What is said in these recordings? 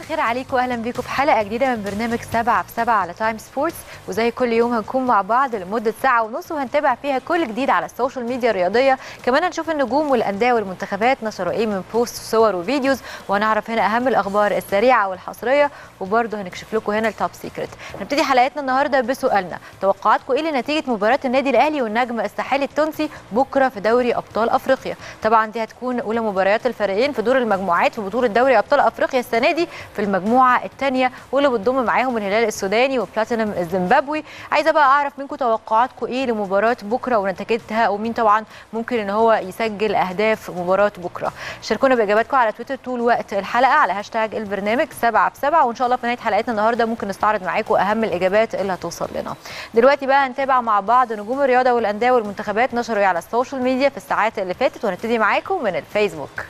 الخير عليكم واهلا بيكم في حلقه جديده من برنامج 7 في 7 على تايم سبورتس وزي كل يوم هنكون مع بعض لمده ساعه ونص وهنتابع فيها كل جديد على السوشيال ميديا الرياضيه كمان هنشوف النجوم والانديه والمنتخبات نشروا ايه من بوست وصور وفيديوز وهنعرف هنا اهم الاخبار السريعه والحصريه وبرضه هنكشف لكم هنا التوب سيكريت هنبتدي حلقتنا النهارده بسؤالنا توقعاتكم ايه لنتيجه مباراه النادي الاهلي والنجم الساحلي التونسي بكره في دوري ابطال افريقيا طبعا دي هتكون اولى مباريات الفريقين في دور المجموعات في بطوله دوري ابطال افريقيا السنه دي في المجموعه الثانيه واللي بتضم معاهم الهلال السوداني وبلاتينم الزيمبابوي عايزه بقى اعرف منكم توقعاتكم ايه لمباراه بكره ونتيجتها ومين طبعا ممكن ان هو يسجل اهداف مباراه بكره شاركونا باجاباتكم على تويتر طول وقت الحلقه على هاشتاج البرنامج 7 في 7 وان شاء الله في نهايه حلقتنا النهارده ممكن نستعرض معاكم اهم الاجابات اللي هتوصل لنا دلوقتي بقى هنتابع مع بعض نجوم الرياضه والانديه والمنتخبات نشروا ايه على السوشيال ميديا في الساعات اللي فاتت وهنبتدي معاكم من الفيسبوك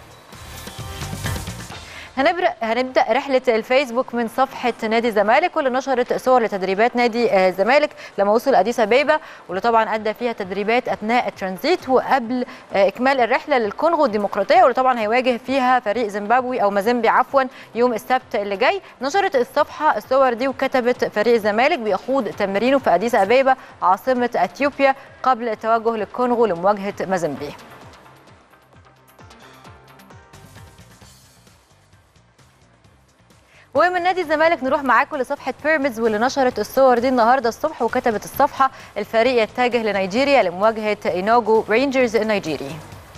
هنبدأ هنبدا رحله الفيسبوك من صفحه نادي الزمالك واللي نشرت صور لتدريبات نادي الزمالك لما وصل اديس ابيبا واللي طبعا ادى فيها تدريبات اثناء الترانزيت وقبل اكمال الرحله للكونغو الديمقراطيه واللي طبعا هيواجه فيها فريق زيمبابوي او مازيمبي عفوا يوم السبت اللي جاي نشرت الصفحه الصور دي وكتبت فريق الزمالك بيخوض تمرينه في اديس ابيبا عاصمه اثيوبيا قبل التوجه للكونغو لمواجهه مازيمبي ومن نادي الزمالك نروح معاكم لصفحه بيراميدز واللي نشرت الصور دي النهارده الصبح وكتبت الصفحه الفريق يتجه لنيجيريا لمواجهه اينوجو رينجرز النيجيري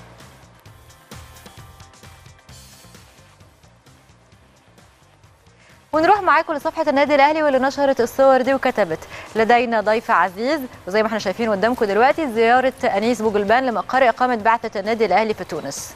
ونروح معاكم لصفحه النادي الاهلي واللي نشرت الصور دي وكتبت لدينا ضيف عزيز وزي ما احنا شايفين قدامكم دلوقتي زياره انيس بوجلبان لمقر اقامه بعثه النادي الاهلي في تونس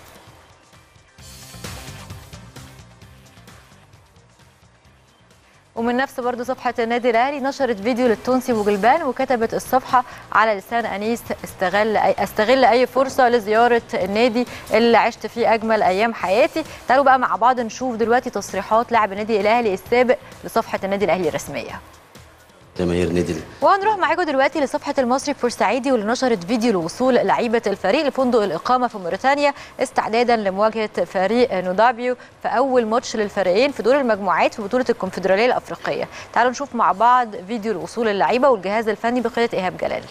ومن نفس برضه صفحة النادي الأهلي نشرت فيديو للتونسي بوجلبان وكتبت الصفحة على لسان أنيس استغل أي استغل أي فرصة لزيارة النادي اللي عشت فيه أجمل أيام حياتي تعالوا بقى مع بعض نشوف دلوقتي تصريحات لاعب النادي الأهلي السابق لصفحة النادي الأهلي الرسمية جماهير نادي وهنروح معاكم دلوقتي لصفحه المصري بورسعيدي واللي نشرت فيديو لوصول لعيبه الفريق لفندق الاقامه في موريتانيا استعدادا لمواجهه فريق نودابيو في اول ماتش للفريقين في دور المجموعات في بطوله الكونفدراليه الافريقيه تعالوا نشوف مع بعض فيديو لوصول اللعيبه والجهاز الفني بقياده ايهاب جلال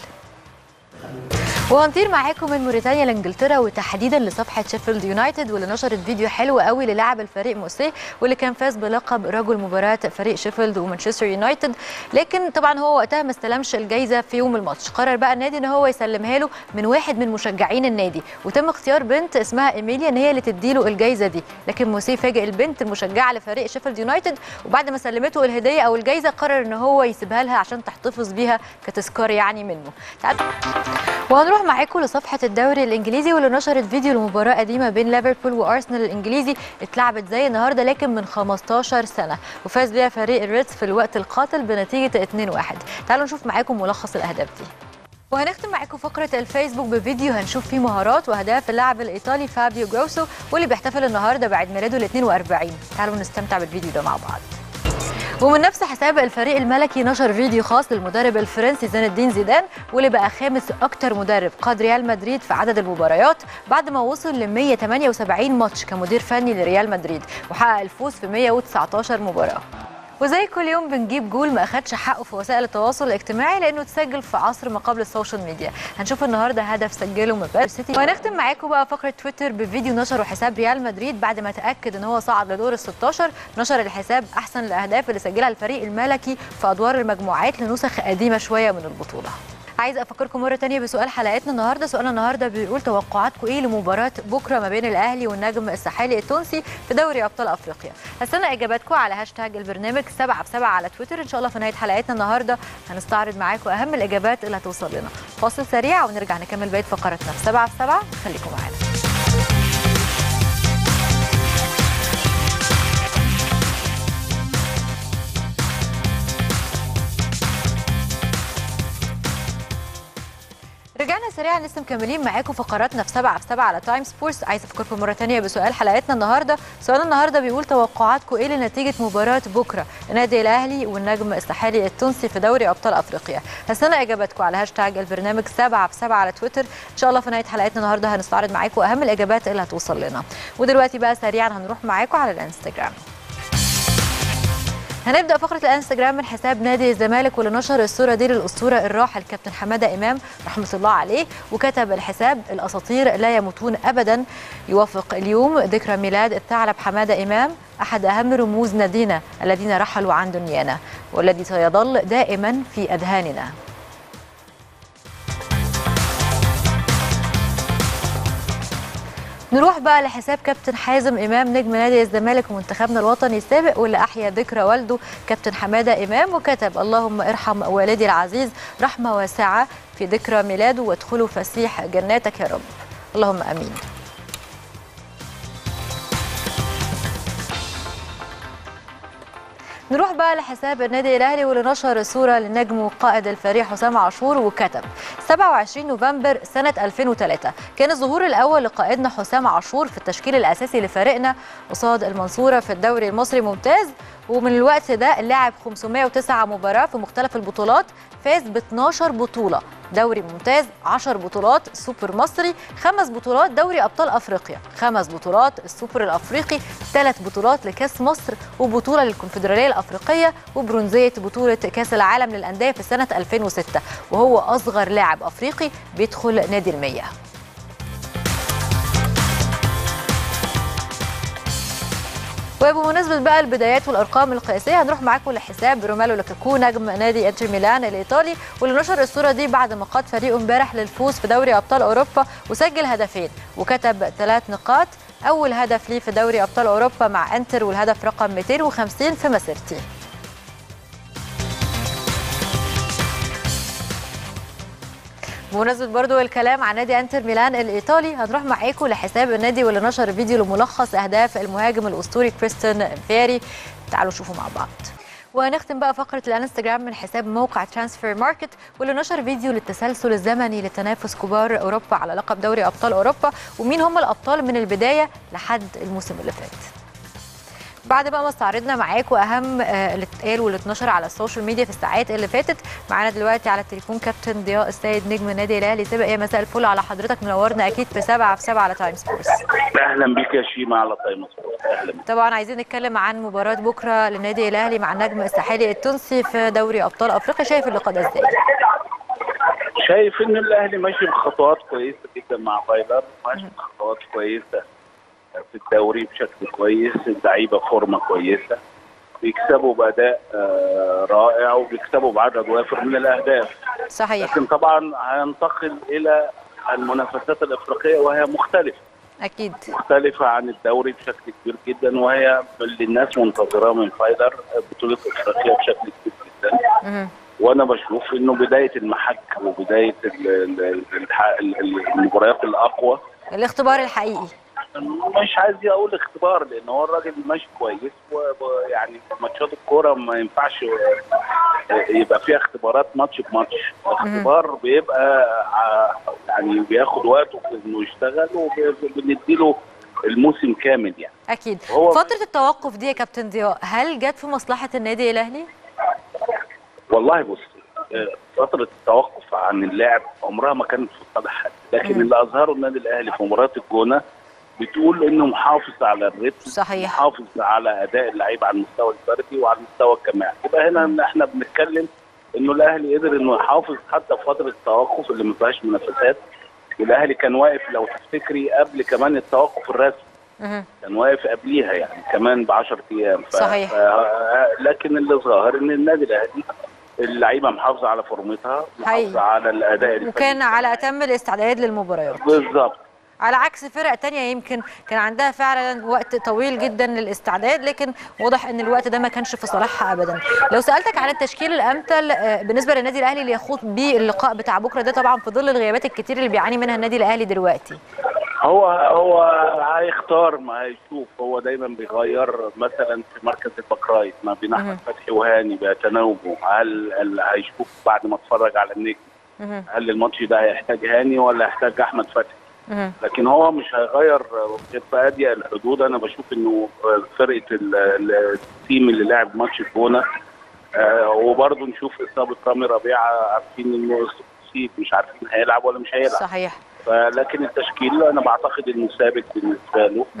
وهنطير معاكم من موريتانيا لانجلترا وتحديدا لصفحه شيفيلد يونايتد واللي نشرت فيديو حلو قوي للاعب الفريق موسيه واللي كان فاز بلقب رجل مباراه فريق شيفيلد ومانشستر يونايتد لكن طبعا هو وقتها ما استلمش الجائزه في يوم الماتش قرر بقى النادي ان هو يسلمها له من واحد من مشجعين النادي وتم اختيار بنت اسمها ايميليا ان هي اللي تديله الجائزه دي لكن موسيه فاجئ البنت المشجعه لفريق شيفيلد يونايتد وبعد ما سلمته الهديه او الجائزه قرر ان هو يسيبها لها عشان تحتفظ بيها كتذكار يعني منه وهنروح معاكم لصفحه الدوري الانجليزي واللي نشرت فيديو لمباراه قديمه بين ليفربول وارسنال الانجليزي اتلعبت زي النهارده لكن من 15 سنه وفاز بيها فريق الريدز في الوقت القاتل بنتيجه 2-1 تعالوا نشوف معاكم ملخص الاهداف دي وهنختم معاكم فقرة الفيسبوك بفيديو هنشوف فيه مهارات واهداف اللاعب الايطالي فابيو جروسو واللي بيحتفل النهارده بعيد ميلاده ال 42 تعالوا نستمتع بالفيديو ده مع بعض ومن نفس حساب الفريق الملكي نشر فيديو خاص للمدرب الفرنسي زين الدين زيدان واللي بقى خامس اكتر مدرب قاد ريال مدريد في عدد المباريات بعد ما وصل ل 178 ماتش كمدير فني لريال مدريد وحقق الفوز في 119 مباراه وزي كل يوم بنجيب جول ما اخدش حقه في وسائل التواصل الاجتماعي لانه اتسجل في عصر ما قبل السوشيال ميديا هنشوف النهارده هدف سجله من باب سيتي وهنختم معاكم بقى فقره تويتر بفيديو نشره حساب ريال مدريد بعد ما تاكد ان هو صعد لدور ال 16 نشر الحساب احسن الاهداف اللي سجلها الفريق الملكي في ادوار المجموعات لنسخ قديمه شويه من البطوله عايزه افكركم مره تانية بسؤال حلقتنا النهارده سؤالنا النهارده بيقول توقعاتكم ايه لمباراه بكره ما بين الاهلي والنجم الساحلي التونسي في دوري ابطال افريقيا هستنى اجاباتكم على هاشتاج البرنامج 7 في 7 على تويتر ان شاء الله في نهايه حلقتنا النهارده هنستعرض معاكم اهم الاجابات اللي هتوصل لنا فاصل سريع ونرجع نكمل بقيه فقراتنا في 7 في 7 خليكم معانا رجعنا سريعا لسه مكملين معاكم فقراتنا في 7 في 7 على تايم سبورتس عايزه افكركم مره ثانيه بسؤال حلقتنا النهارده سؤال النهارده بيقول توقعاتكم ايه لنتيجه مباراه بكره النادي الاهلي والنجم الساحلي التونسي في دوري ابطال افريقيا هستنى اجاباتكم على هاشتاج البرنامج 7 في 7 على تويتر ان شاء الله في نهايه حلقتنا النهارده هنستعرض معاكم اهم الاجابات اللي هتوصل لنا ودلوقتي بقى سريعا هنروح معاكم على الانستجرام هنبدا فقره الانستجرام من حساب نادي الزمالك واللي نشر الصوره دي للاسطوره الراحل كابتن حماده امام رحمه الله عليه وكتب الحساب الاساطير لا يموتون ابدا يوافق اليوم ذكرى ميلاد الثعلب حماده امام احد اهم رموز نادينا الذين رحلوا عن دنيانا والذي سيظل دائما في اذهاننا نروح بقى لحساب كابتن حازم امام نجم نادي الزمالك ومنتخبنا الوطني السابق واللي احيا ذكرى والده كابتن حماده امام وكتب اللهم ارحم والدي العزيز رحمه واسعه في ذكرى ميلاده وادخلوا فسيح جناتك يا رب اللهم امين نروح بقى لحساب النادي الاهلي واللي نشر صوره للنجم وقائد الفريق حسام عاشور وكتب 27 نوفمبر سنه 2003 كان الظهور الاول لقائدنا حسام عاشور في التشكيل الاساسي لفريقنا قصاد المنصوره في الدوري المصري ممتاز ومن الوقت ده لعب 509 مباراه في مختلف البطولات فاز ب 12 بطوله دوري ممتاز 10 بطولات سوبر مصري خمس بطولات دوري ابطال افريقيا خمس بطولات السوبر الافريقي ثلاث بطولات لكاس مصر وبطوله للكونفدراليه الافريقيه وبرونزيه بطوله كاس العالم للانديه في سنه 2006 وهو اصغر لاعب افريقي بيدخل نادي المية وبمناسبة بقى البدايات والأرقام القياسية هنروح معاكم لحساب رومالو لوكاكو نجم نادي انتر ميلان الإيطالي واللي نشر الصورة دي بعد ما قاد فريقه امبارح للفوز في دوري أبطال أوروبا وسجل هدفين وكتب ثلاث نقاط أول هدف ليه في دوري أبطال أوروبا مع انتر والهدف رقم 250 في مسيرتي بمناسبة برضو الكلام عن نادي انتر ميلان الايطالي هنروح معاكم لحساب النادي واللي نشر فيديو لملخص اهداف المهاجم الاسطوري كريستيان فيري تعالوا شوفوا مع بعض ونختم بقى فقرة الانستجرام من حساب موقع ترانسفير ماركت واللي نشر فيديو للتسلسل الزمني لتنافس كبار اوروبا على لقب دوري ابطال اوروبا ومين هم الابطال من البداية لحد الموسم اللي فات. بعد بقى ما استعرضنا معاكم اهم اللي اتقال واللي اتنشر على السوشيال ميديا في الساعات اللي فاتت معانا دلوقتي على التليفون كابتن ضياء السيد نجم النادي الاهلي سابق يا مساء الفل على حضرتك منورنا اكيد في سبعه في سبعه على تايم سبورتس اهلا بيك يا شيماء على تايم سبورتس اهلا بيك. طبعا عايزين نتكلم عن مباراه بكره للنادي الاهلي مع النجم الساحلي التونسي في دوري ابطال افريقيا شايف اللقاء ده ازاي؟ شايف ان الاهلي ماشي بخطوات كويسه جدا مع فايلر ماشي بخطوات كويسه في الدوري بشكل كويس اللعيبه فورمه كويسه بيكسبوا باداء آه رائع وبيكسبوا بعدد وافر من الاهداف صحيح لكن طبعا هينتقل الى المنافسات الافريقيه وهي مختلفه اكيد مختلفه عن الدوري بشكل كبير جدا وهي اللي الناس منتظراه من فايلر بطوله افريقيا بشكل كبير جدا مهم. وانا بشوف انه بدايه المحك وبدايه ال- ال- ال- المباريات الاقوى الاختبار الحقيقي مش عايز اقول اختبار لان هو الراجل ماشي كويس ويعني ماتشات الكوره ما ينفعش يبقى فيها اختبارات ماتش بماتش الاختبار بيبقى ع- يعني بياخد وقته في انه يشتغل وبنديله الموسم كامل يعني اكيد هو- فتره التوقف دي يا كابتن ضياء هل جت في مصلحه النادي الاهلي؟ والله بص آه، فترة التوقف عن اللعب عمرها ما كانت في صالح حد، لكن مم. اللي أظهره النادي الأهلي في مباراة الجونة بتقول إنه محافظ على الريتم صحيح. محافظ على أداء اللعيبة على المستوى الفردي وعلى المستوى الجماعي، يبقى هنا إحنا بنتكلم إنه الأهلي قدر إنه يحافظ حتى في فترة التوقف اللي ما فيهاش منافسات والأهلي كان واقف لو تفتكري قبل كمان التوقف الرسمي مهم. كان واقف قبليها يعني كمان ب 10 ايام ف... صحيح. ف... لكن اللي ظاهر ان النادي الاهلي اللعيبه محافظه على فورمتها حقيقي. محافظه على الاداء الفني. وكان على اتم الاستعداد للمباريات بالظبط على عكس فرق تانية يمكن كان عندها فعلا وقت طويل جدا للاستعداد لكن واضح ان الوقت ده ما كانش في صالحها ابدا لو سالتك عن التشكيل الامثل آه، بالنسبه للنادي الاهلي اللي يخوض بيه اللقاء بتاع بكره ده طبعا في ظل الغيابات الكتير اللي بيعاني منها النادي الاهلي دلوقتي هو هو هيختار ما هيشوف هو دايما بيغير مثلا في مركز الباك رايت ما بين احمد فتحي وهاني بيتناوبوا هل هل هيشوف بعد ما اتفرج على النجم مهم. هل الماتش ده هيحتاج هاني ولا هيحتاج احمد فتحي مهم. لكن هو مش هيغير غير في اضيق الحدود انا بشوف انه فرقه ال- ال- التيم اللي لعب ماتش الجونه آه، وبرضه نشوف اصابه رامي ربيعه عارفين انه اصيب مش عارفين هيلعب ولا مش هيلعب صحيح فلكن التشكيل انا بعتقد انه ثابت بالنسبه له مهم.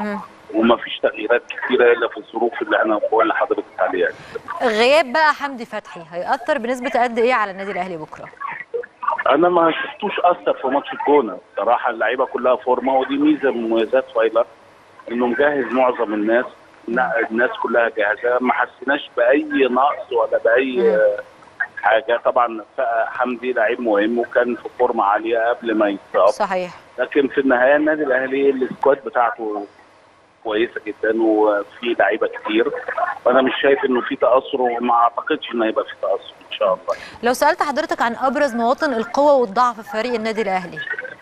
ومفيش تغييرات كتيره الا في الظروف اللي انا بقول لحضرتك عليها غياب بقى حمدي فتحي هيأثر بنسبه قد ايه على النادي الاهلي بكره انا ما شفتوش اثر في ماتش الجونه بصراحه اللعيبه كلها فورمه ودي ميزه من مميزات فايلر انه مجهز معظم الناس لا، الناس كلها جاهزه ما حسيناش باي نقص ولا باي آه، حاجه طبعا ف- حمدي لعيب مهم وكان في فورمه عاليه قبل ما يتصاب صحيح لكن في النهايه النادي الاهلي السكواد بتاعته كويسه جدا وفي لعيبه كتير وانا مش شايف انه في تاثر وما اعتقدش ان هيبقى في تاثر ان شاء الله لو سالت حضرتك عن ابرز مواطن القوه والضعف في فريق النادي الاهلي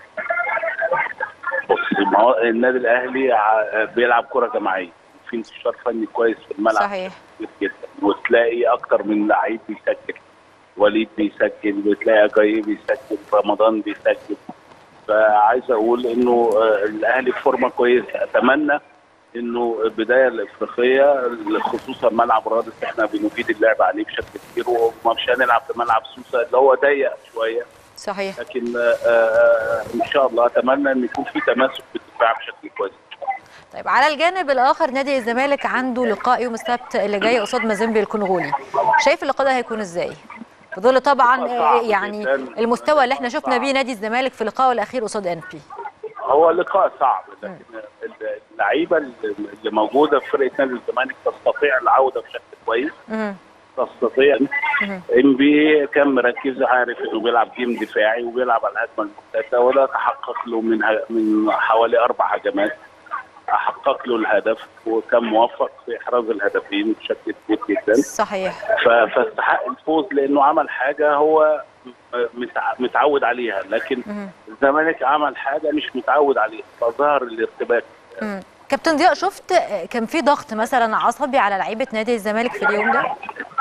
بص ما هو النادي الاهلي ع- بيلعب كره جماعيه في انتشار فني كويس في الملعب صحيح كتير جدا وتلاقي اكتر من لعيب بيسجل وليد بيسجل وتلاقي جاي بيسجل رمضان بيسجل فعايز اقول انه آه، الاهلي في فورمه كويسه اتمنى انه البدايه الافريقيه خصوصا ملعب رادس احنا بنفيد اللعب عليه بشكل كبير ومش هنلعب في ملعب سوسه اللي هو ضيق شويه صحيح لكن آه، آه، ان شاء الله اتمنى ان يكون في تماسك في الدفاع بشكل كويس طيب على الجانب الاخر نادي الزمالك عنده لقاء يوم السبت اللي جاي قصاد مازيمبي الكونغولي شايف اللقاء ده هيكون ازاي في ظل طبعا لقاء صعب آه، يعني جداً. المستوى اللي احنا شفنا صعب. بيه نادي الزمالك في لقائه الاخير قصاد ان بي هو لقاء صعب لكن اللعيبه اللي موجوده في فرقه نادي الزمالك تستطيع العوده بشكل كويس تستطيع ام بي كان مركز عارف انه بيلعب جيم دفاعي وبيلعب على الهجمه المرتده وده تحقق له من ه- من حوالي اربع هجمات حقق له الهدف وكان موفق في احراز الهدفين بشكل كبير جدا صحيح ف- فاستحق الفوز لانه عمل حاجه هو متع- متعود عليها لكن الزمالك عمل حاجه مش متعود عليها فظهر الارتباك مم. كابتن ضياء شفت آه، كان في ضغط مثلا عصبي على لعيبه نادي الزمالك في اليوم ده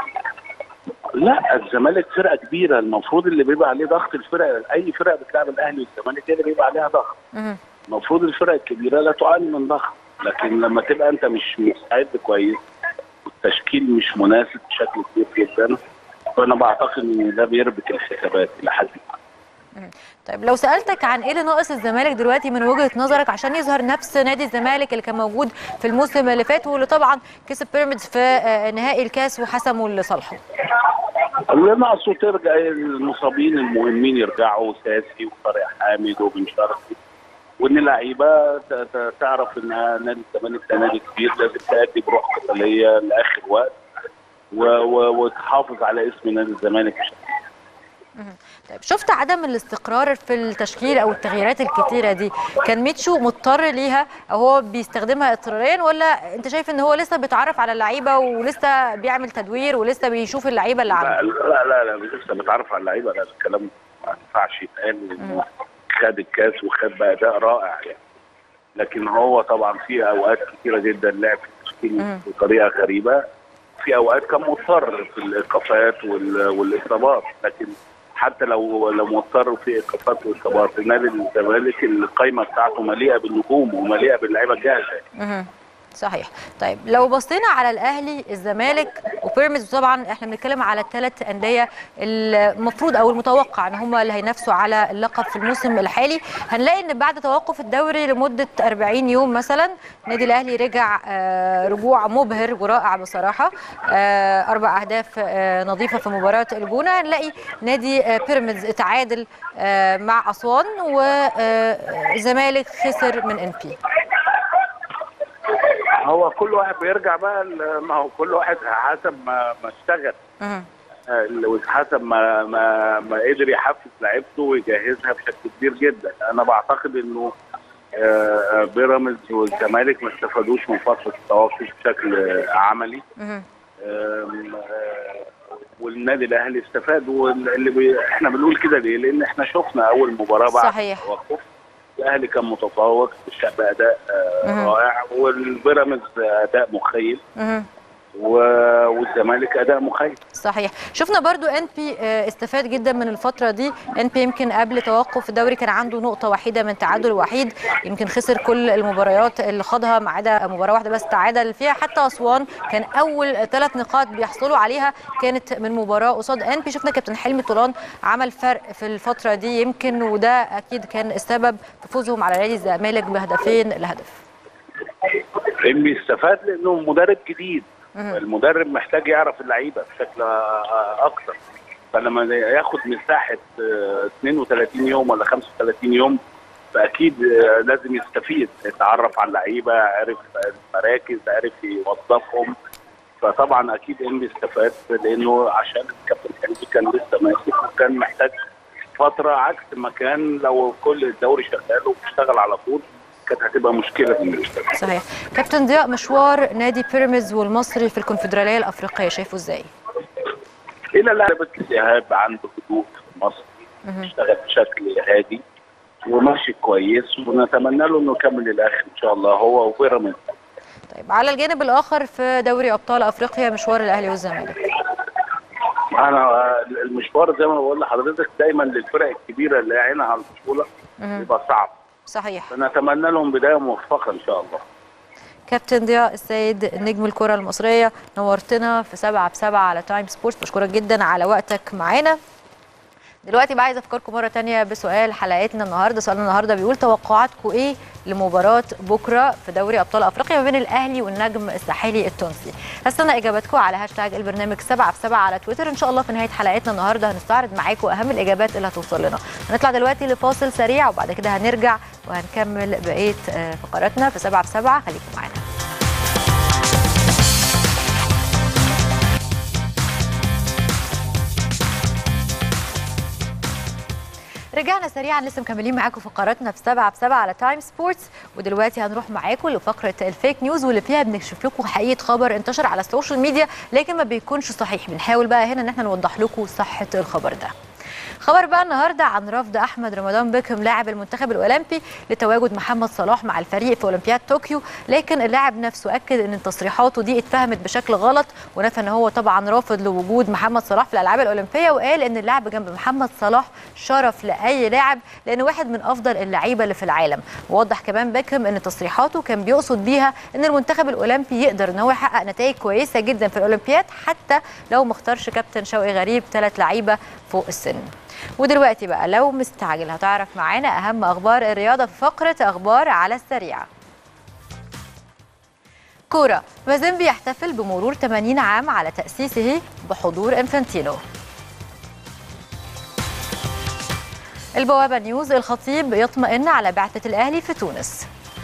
لا الزمالك فرقه كبيره المفروض اللي بيبقى عليه ضغط الفرق اي فرقه بتلعب الاهلي والزمالك هي اللي بيبقى عليها ضغط مم. المفروض الفرق الكبيره لا تعاني من ضغط لكن لما تبقى انت مش مستعد كويس والتشكيل مش مناسب بشكل كبير جدا فانا بعتقد ان ده بيربك الحسابات الى حد ما طيب لو سالتك عن ايه اللي ناقص الزمالك دلوقتي من وجهه نظرك عشان يظهر نفس نادي الزمالك اللي كان موجود في الموسم اللي فات واللي طبعا كسب بيراميدز في آه، نهائي الكاس وحسمه لصالحه اللي ناقصه ترجع المصابين المهمين يرجعوا ساسي وطارق حامد وبن شرقي وان اللعيبه ت- ت- تعرف ان نادي الزمالك ده نادي كبير لازم تأدي بروح قتاليه لاخر وقت و- و- وتحافظ على اسم نادي الزمالك بشكل طيب شفت عدم الاستقرار في التشكيل او التغييرات الكتيره دي كان ميتشو مضطر ليها او هو بيستخدمها اضطراريا ولا انت شايف ان هو لسه بيتعرف على اللعيبه ولسه بيعمل تدوير ولسه بيشوف اللعيبه اللي لا عنده لا لا لا مش لسه متعرف على اللعيبه لا الكلام ما ينفعش يتقال لانه خد الكاس وخد باداء رائع يعني لكن هو طبعا في اوقات كثيره جدا لعب في التشكيل بطريقه غريبه في اوقات كان مضطر في الايقافات وال- والاصابات لكن حتى لو لو مضطر في ايقافات واصابات نادي الزمالك القايمه بتاعته مليئه بالنجوم ومليئه باللعيبه الجاهزه مهم. صحيح طيب لو بصينا على الاهلي الزمالك وبيراميدز طبعا احنا بنتكلم على الثلاث انديه المفروض او المتوقع ان هم اللي هينافسوا على اللقب في الموسم الحالي هنلاقي ان بعد توقف الدوري لمده 40 يوم مثلا النادي الاهلي رجع آه، رجوع مبهر ورائع بصراحه آه، اربع اهداف آه، نظيفه في مباراه الجونه هنلاقي نادي آه، بيراميدز اتعادل آه، مع اسوان والزمالك خسر من ان بي هو كل واحد بيرجع بقى ل- ما هو كل واحد حسب ما ما اشتغل مهم. آه، حسب ما ما ما قدر يحفز لعيبته ويجهزها بشكل كبير جدا انا بعتقد انه آه، بيراميدز والزمالك ما استفادوش من فتره التوقف بشكل آه، عملي مهم. آم، آه، والنادي الاهلي استفاد واللي بي احنا بنقول كده ليه؟ لان احنا شفنا اول مباراه بعد صحيح. التوقف الاهلي كان متفوق باداء آه، مهم. رائع والبيراميدز اداء مخيب مهم. و- والزمالك اداء مخيب صحيح شفنا برضو ان بي استفاد جدا من الفتره دي ان بي يمكن قبل توقف الدوري كان عنده نقطه وحيده من تعادل وحيد يمكن خسر كل المباريات اللي خاضها ما عدا مباراه واحده بس تعادل فيها حتى اسوان كان اول ثلاث نقاط بيحصلوا عليها كانت من مباراه قصاد ان بي شفنا كابتن حلمي طولان عمل فرق في الفتره دي يمكن وده اكيد كان السبب في فوزهم على نادي الزمالك بهدفين لهدف انبي استفاد لانه مدرب جديد مهم. المدرب محتاج يعرف اللعيبه بشكل آه، اكتر فلما ياخد مساحه آه، 32 يوم ولا 35 يوم فاكيد آه، لازم يستفيد يتعرف على اللعيبه عرف المراكز عرف يوظفهم فطبعا اكيد انبي استفاد لانه عشان الكابتن حلمي كان لسه ماسك وكان محتاج فتره عكس ما كان لو كل الدوري شغال وبيشتغل على طول كانت هتبقى مشكله بالنسبه له صحيح كابتن ضياء مشوار نادي بيراميدز والمصري في الكونفدراليه الافريقيه شايفه ازاي الى لعبه الايهاب عنده هدوء في مصر مهم. اشتغل بشكل هادي وماشي كويس ونتمنى له انه يكمل للاخر ان شاء الله هو وبيراميدز طيب على الجانب الاخر في دوري ابطال افريقيا مشوار الاهلي والزمالك انا المشوار زي ما بقول لحضرتك دايما للفرق الكبيره اللي عينها على البطوله مهم. بيبقى صعب صحيح فنتمنى لهم بدايه موفقه ان شاء الله كابتن ضياء السيد نجم الكره المصريه نورتنا في سبعة بسبعة على تايم سبورتس بشكرك جدا على وقتك معانا دلوقتي بقى عايزه افكركم مره تانية بسؤال حلقتنا النهارده سؤالنا النهارده بيقول توقعاتكم ايه لمباراه بكره في دوري ابطال افريقيا ما بين الاهلي والنجم الساحلي التونسي هستنى اجاباتكم على هاشتاج البرنامج 7 في 7 على تويتر ان شاء الله في نهايه حلقتنا النهارده هنستعرض معاكم اهم الاجابات اللي هتوصل لنا هنطلع دلوقتي لفاصل سريع وبعد كده هنرجع وهنكمل بقيه آه، فقراتنا في 7 في 7 خليكم معانا رجعنا سريعا لسه مكملين معاكم فقراتنا في سبعة بسبعة على تايم سبورتس ودلوقتي هنروح معاكم لفقرة الفيك نيوز واللي فيها بنكشف لكم حقيقة خبر انتشر على السوشيال ميديا لكن ما بيكونش صحيح بنحاول بقى هنا ان احنا نوضح لكم صحة الخبر ده خبر بقى النهارده عن رفض احمد رمضان بيكهام لاعب المنتخب الاولمبي لتواجد محمد صلاح مع الفريق في اولمبياد طوكيو لكن اللاعب نفسه اكد ان تصريحاته دي اتفهمت بشكل غلط ونفى ان هو طبعا رافض لوجود محمد صلاح في الالعاب الاولمبيه وقال ان اللعب جنب محمد صلاح شرف لاي لاعب لانه واحد من افضل اللعيبه اللي في العالم ووضح كمان بيكهام ان تصريحاته كان بيقصد بيها ان المنتخب الاولمبي يقدر ان هو يحقق نتائج كويسه جدا في الاولمبياد حتى لو ما اختارش كابتن شوقي غريب ثلاث لعيبه فوق السن ودلوقتي بقى لو مستعجل هتعرف معانا اهم اخبار الرياضه في فقره اخبار على السريع كوره مازيمبي يحتفل بمرور 80 عام على تاسيسه بحضور انفانتينو البوابه نيوز الخطيب يطمئن على بعثه الاهلي في تونس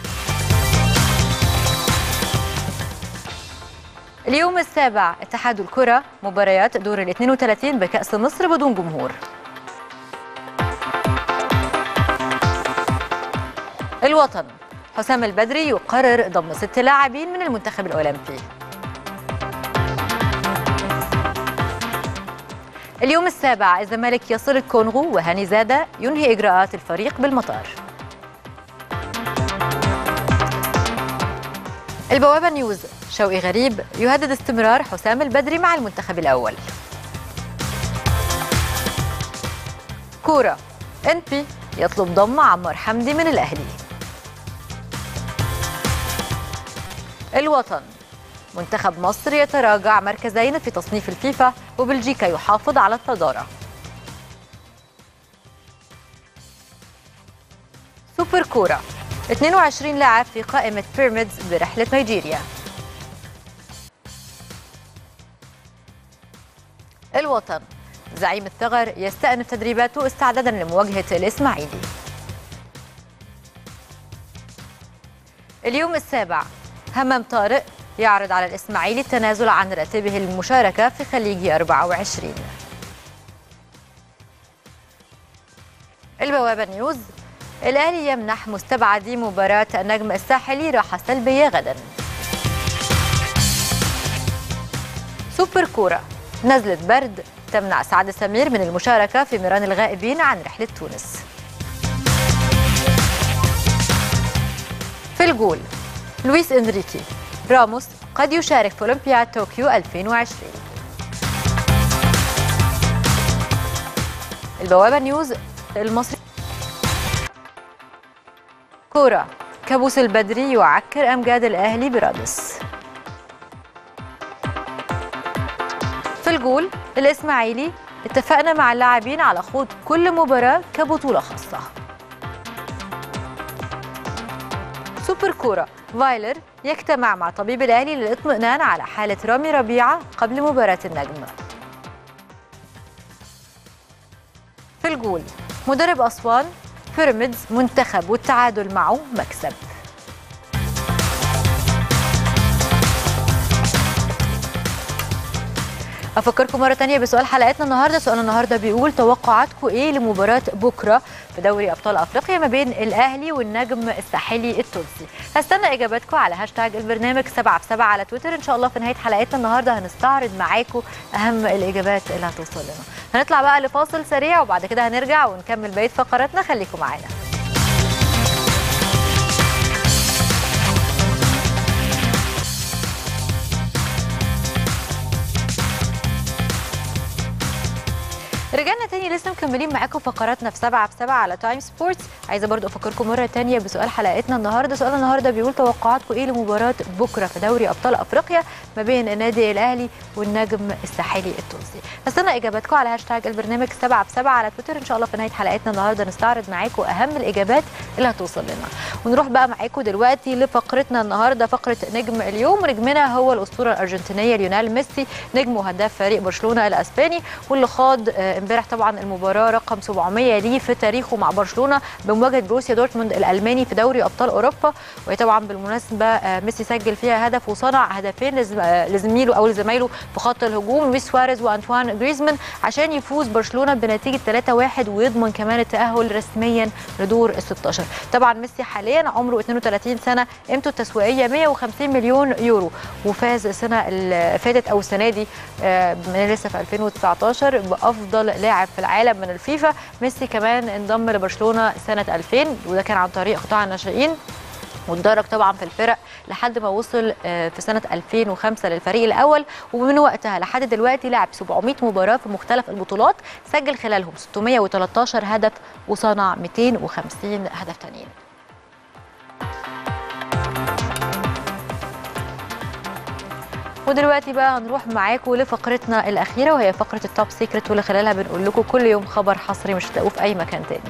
اليوم السابع اتحاد الكرة مباريات دور ال 32 بكأس مصر بدون جمهور الوطن حسام البدري يقرر ضم ست لاعبين من المنتخب الأولمبي اليوم السابع الزمالك يصل الكونغو وهاني زادة ينهي إجراءات الفريق بالمطار البوابة نيوز شوقي غريب يهدد استمرار حسام البدري مع المنتخب الأول كورة انبي يطلب ضم عمار حمدي من الأهلي الوطن منتخب مصر يتراجع مركزين في تصنيف الفيفا وبلجيكا يحافظ على الصدارة سوبر كورة 22 لاعب في قائمة بيراميدز برحلة نيجيريا الوطن زعيم الثغر يستأنف تدريباته استعدادا لمواجهة الإسماعيلي اليوم السابع همام طارق يعرض على الإسماعيلي التنازل عن راتبه المشاركة في خليج 24 البوابة نيوز الأهلي يمنح مستبعدي مباراة النجم الساحلي راحة سلبية غدا سوبر كورة نزلة برد تمنع سعد سمير من المشاركة في ميران الغائبين عن رحلة تونس في الجول لويس انريكي راموس قد يشارك في أولمبياد طوكيو 2020 البوابة نيوز المصري كورة كابوس البدري يعكر أمجاد الأهلي برادس في الجول الإسماعيلي اتفقنا مع اللاعبين على خوض كل مباراة كبطولة خاصة سوبر كوره فايلر يجتمع مع طبيب الاهلي للاطمئنان على حاله رامي ربيعه قبل مباراه النجم في الجول مدرب اسوان بيراميدز منتخب والتعادل معه مكسب افكركم مره تانية بسؤال حلقتنا النهارده سؤال النهارده بيقول توقعاتكم ايه لمباراه بكره في دوري ابطال افريقيا ما بين الاهلي والنجم الساحلي التونسي هستنى اجاباتكم على هاشتاج البرنامج 7 في 7 على تويتر ان شاء الله في نهايه حلقتنا النهارده هنستعرض معاكم اهم الاجابات اللي هتوصل لنا هنطلع بقى لفاصل سريع وبعد كده هنرجع ونكمل بقيه فقراتنا خليكم معانا رجعنا تاني لسه مكملين معاكم فقراتنا في سبعة في سبعة على تايم سبورتس عايزة برضو أفكركم مرة تانية بسؤال حلقتنا النهاردة سؤال النهاردة بيقول توقعاتكم إيه لمباراة بكرة في دوري أبطال أفريقيا ما بين النادي الأهلي والنجم الساحلي التونسي هستنى إجاباتكم على هاشتاج البرنامج سبعة في سبعة على تويتر إن شاء الله في نهاية حلقتنا النهاردة نستعرض معاكم أهم الإجابات اللي هتوصل لنا ونروح بقى معاكم دلوقتي لفقرتنا النهاردة فقرة نجم اليوم نجمنا هو الأسطورة الأرجنتينية ليونيل ميسي نجم وهداف فريق برشلونة الأسباني واللي خاض امبارح طبعا المباراه رقم 700 ليه في تاريخه مع برشلونه بمواجهه بروسيا دورتموند الالماني في دوري ابطال اوروبا وهي طبعا بالمناسبه ميسي سجل فيها هدف وصنع هدفين لزميله او لزمايله في خط الهجوم لويس سواريز وانطوان جريزمان عشان يفوز برشلونه بنتيجه 3-1 ويضمن كمان التاهل رسميا لدور ال 16 طبعا ميسي حاليا عمره 32 سنه قيمته التسويقيه 150 مليون يورو وفاز السنه اللي فاتت او السنه دي من لسه في 2019 بافضل لاعب في العالم من الفيفا ميسي كمان انضم لبرشلونه سنه 2000 وده كان عن طريق قطاع الناشئين واتدرج طبعا في الفرق لحد ما وصل في سنه 2005 للفريق الاول ومن وقتها لحد دلوقتي لعب 700 مباراه في مختلف البطولات سجل خلالهم 613 هدف وصنع 250 هدف تانيين ودلوقتي بقى هنروح معاكم لفقرتنا الاخيره وهي فقره التوب سيكريت واللي خلالها بنقول لكم كل يوم خبر حصري مش هتلاقوه في اي مكان تاني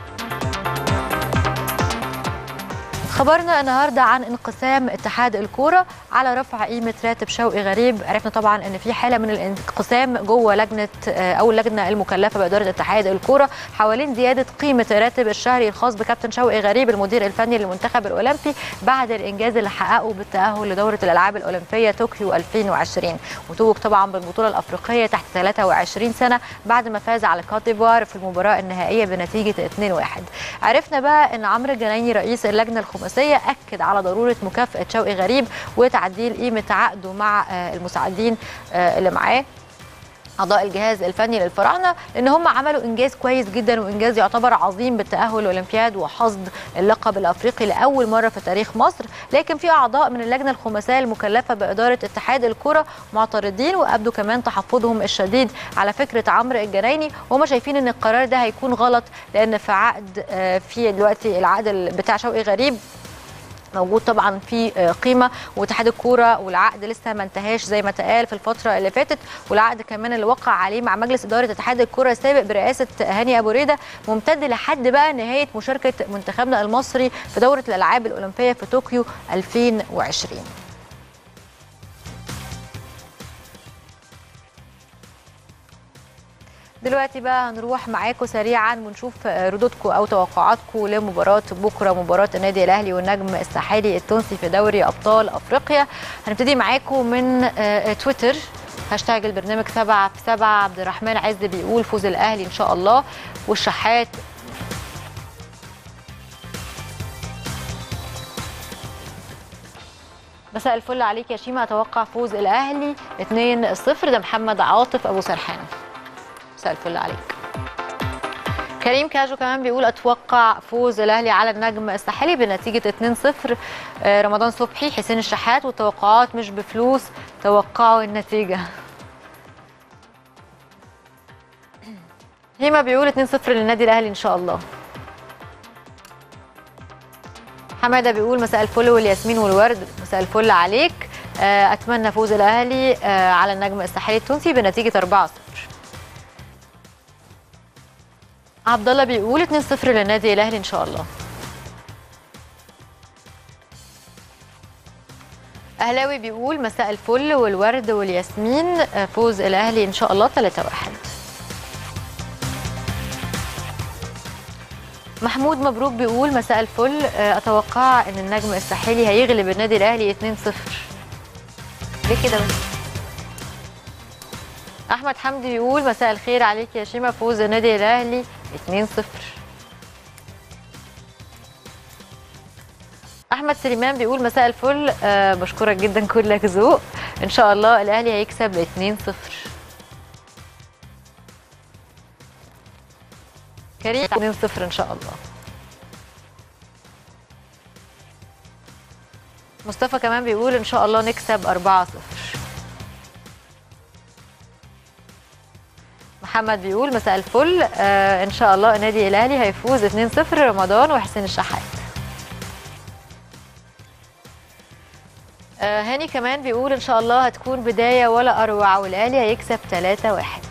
خبرنا النهارده عن انقسام اتحاد الكوره على رفع قيمه راتب شوقي غريب عرفنا طبعا ان في حاله من الانقسام جوه لجنه او اللجنه المكلفه باداره اتحاد الكوره حوالين زياده قيمه الراتب الشهري الخاص بكابتن شوقي غريب المدير الفني للمنتخب الاولمبي بعد الانجاز اللي حققه بالتاهل لدوره الالعاب الاولمبيه طوكيو 2020 وتوج طبعا بالبطوله الافريقيه تحت 23 سنه بعد ما فاز على كوت ديفوار في المباراه النهائيه بنتيجه 2-1 عرفنا بقى ان عمرو الجنايني رئيس اللجنه الخماسيه الخماسيه اكد على ضروره مكافاه شوقي غريب وتعديل قيمه عقده مع المساعدين اللي معاه اعضاء الجهاز الفني للفراعنه لان هم عملوا انجاز كويس جدا وانجاز يعتبر عظيم بالتاهل الاولمبياد وحصد اللقب الافريقي لاول مره في تاريخ مصر لكن في اعضاء من اللجنه الخماسيه المكلفه باداره اتحاد الكره معترضين وابدوا كمان تحفظهم الشديد على فكره عمرو الجنايني وهم شايفين ان القرار ده هيكون غلط لان في عقد في دلوقتي العقد بتاع شوقي غريب موجود طبعا في قيمه واتحاد الكوره والعقد لسه ما انتهاش زي ما اتقال في الفتره اللي فاتت والعقد كمان اللي وقع عليه مع مجلس اداره اتحاد الكوره السابق برئاسه هاني ابو ريده ممتد لحد بقى نهايه مشاركه منتخبنا المصري في دوره الالعاب الاولمبيه في طوكيو 2020 دلوقتي بقى هنروح معاكم سريعا ونشوف ردودكم او توقعاتكم لمباراه بكره مباراه النادي الاهلي والنجم الساحلي التونسي في دوري ابطال افريقيا هنبتدي معاكم من تويتر هاشتاج البرنامج 7 في 7 عبد الرحمن عز بيقول فوز الاهلي ان شاء الله والشحات مساء الفل عليك يا شيماء اتوقع فوز الاهلي 2-0 ده محمد عاطف ابو سرحان مساء الفل عليك كريم كاجو كمان بيقول اتوقع فوز الاهلي على النجم الساحلي بنتيجه 2-0 رمضان صبحي حسين الشحات والتوقعات مش بفلوس توقعوا النتيجه هيما بيقول 2-0 للنادي الاهلي ان شاء الله حماده بيقول مساء الفل والياسمين والورد مساء الفل عليك اتمنى فوز الاهلي على النجم الساحلي التونسي بنتيجه 4-0 عبد الله بيقول 2-0 للنادي الاهلي ان شاء الله اهلاوي بيقول مساء الفل والورد والياسمين آه، فوز الاهلي ان شاء الله 3 1 محمود مبروك بيقول مساء الفل آه، اتوقع ان النجم الساحلي هيغلب النادي الاهلي 2 0 ليه كده بس احمد حمدي بيقول مساء الخير عليك يا شيماء فوز النادي الاهلي 2 0 احمد سليمان بيقول مساء الفل أه بشكرك جدا كلك ذوق ان شاء الله الاهلي هيكسب 2 0 كريم 2 0 ان شاء الله مصطفى كمان بيقول ان شاء الله نكسب 4 0 محمد بيقول مساء الفل آه ان شاء الله النادي الاهلي هيفوز 2 0 رمضان وحسين الشحات آه هاني كمان بيقول ان شاء الله هتكون بدايه ولا اروع والاهلي هيكسب 3 1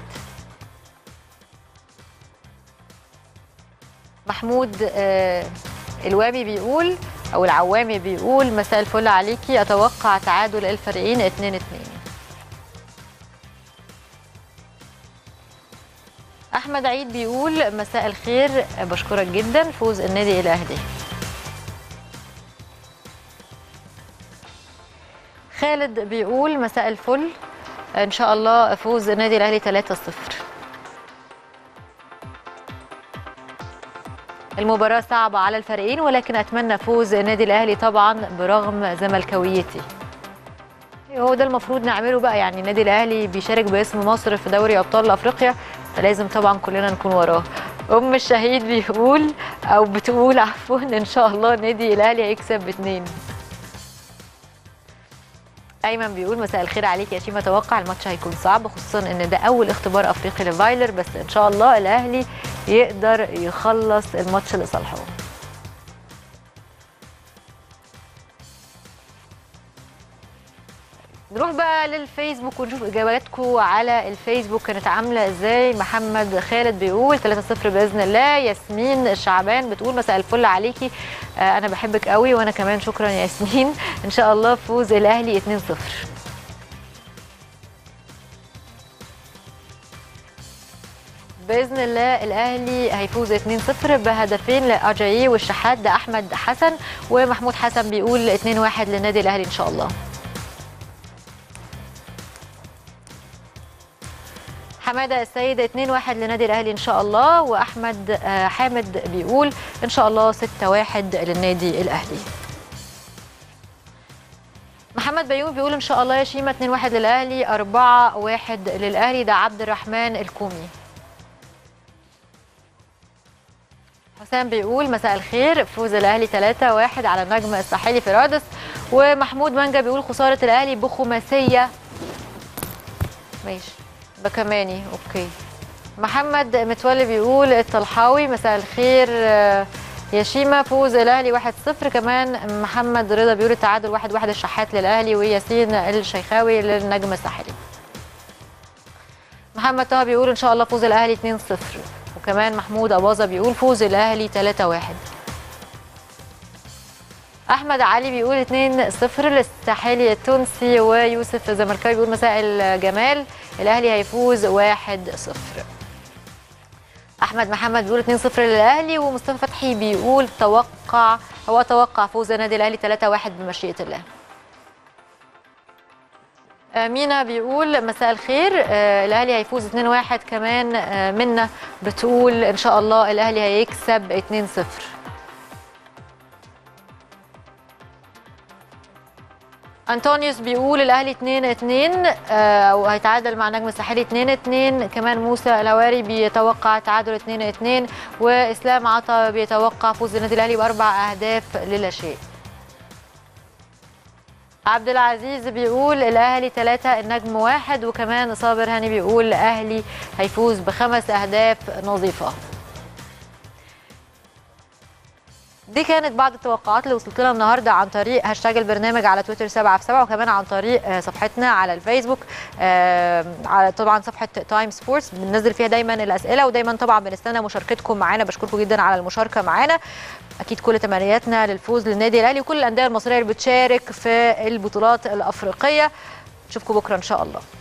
محمود آه الوامي بيقول او العوامي بيقول مساء الفل عليكي اتوقع تعادل الفريقين 2 2 احمد عيد بيقول مساء الخير بشكرك جدا فوز النادي الاهلي خالد بيقول مساء الفل ان شاء الله فوز النادي الاهلي 3 0 المباراة صعبة على الفريقين ولكن أتمنى فوز النادي الأهلي طبعا برغم زملكاويتي هو ده المفروض نعمله بقى يعني النادي الأهلي بيشارك باسم مصر في دوري أبطال أفريقيا فلازم طبعا كلنا نكون وراه أم الشهيد بيقول أو بتقول عفوا إن شاء الله النادي الأهلي هيكسب باتنين ايمن بيقول مساء الخير عليك يا شيماء اتوقع الماتش هيكون صعب خصوصا ان ده اول اختبار افريقي لفايلر بس ان شاء الله الاهلي يقدر يخلص الماتش لصالحه نروح بقى للفيسبوك ونشوف اجاباتكم على الفيسبوك كانت عامله ازاي محمد خالد بيقول 3-0 باذن الله ياسمين شعبان بتقول مساء الفل عليكي آه انا بحبك قوي وانا كمان شكرا يا ياسمين ان شاء الله فوز الاهلي 2-0 باذن الله الاهلي هيفوز 2-0 بهدفين لاجاييه والشحات ده احمد حسن ومحمود حسن بيقول 2-1 للنادي الاهلي ان شاء الله حماده السيد 2 1 لنادي الاهلي ان شاء الله واحمد حامد بيقول ان شاء الله 6 1 للنادي الاهلي محمد بيومي بيقول ان شاء الله يا شيماء 2 1 للاهلي 4 1 للاهلي ده عبد الرحمن الكومي حسام بيقول مساء الخير فوز الاهلي 3 1 على النجم الساحلي في رادس ومحمود مانجا بيقول خساره الاهلي بخماسيه ماشي بكماني اوكي محمد متولي بيقول الطلحاوي مساء الخير يا شيما فوز الاهلي 1-0 كمان محمد رضا بيقول التعادل 1-1 الشحات للاهلي وياسين الشيخاوي للنجم الساحلي محمد طه بيقول ان شاء الله فوز الاهلي 2-0 وكمان محمود اباظه بيقول فوز الاهلي 3-1 احمد علي بيقول 2-0 للساحلي التونسي ويوسف الزمركاوي بيقول مساء الجمال الاهلي هيفوز 1-0 احمد محمد بيقول 2-0 للاهلي ومصطفى فتحي بيقول توقع هو توقع فوز النادي الاهلي 3-1 بمشيئه الله مينا بيقول مساء الخير آه الاهلي هيفوز 2-1 كمان آه منا بتقول ان شاء الله الاهلي هيكسب 2-0 انطونيوس بيقول الاهلي 2 2 آه وهيتعادل مع نجم الساحلي 2 2 كمان موسى الهواري بيتوقع تعادل 2 2 واسلام عطا بيتوقع فوز النادي الاهلي باربع اهداف للا شيء عبد العزيز بيقول الاهلي 3 النجم واحد وكمان صابر هاني بيقول الاهلي هيفوز بخمس اهداف نظيفه دي كانت بعض التوقعات اللي وصلت لنا النهارده عن طريق هاشتاج البرنامج على تويتر 7 في 7 وكمان عن طريق آه، صفحتنا على الفيسبوك آه، على طبعا صفحه تايم سبورتس بننزل فيها دايما الاسئله ودايما طبعا بنستنى مشاركتكم معانا بشكركم جدا على المشاركه معانا اكيد كل تمنياتنا للفوز للنادي الاهلي وكل الانديه المصريه اللي بتشارك في البطولات الافريقيه نشوفكم بكره ان شاء الله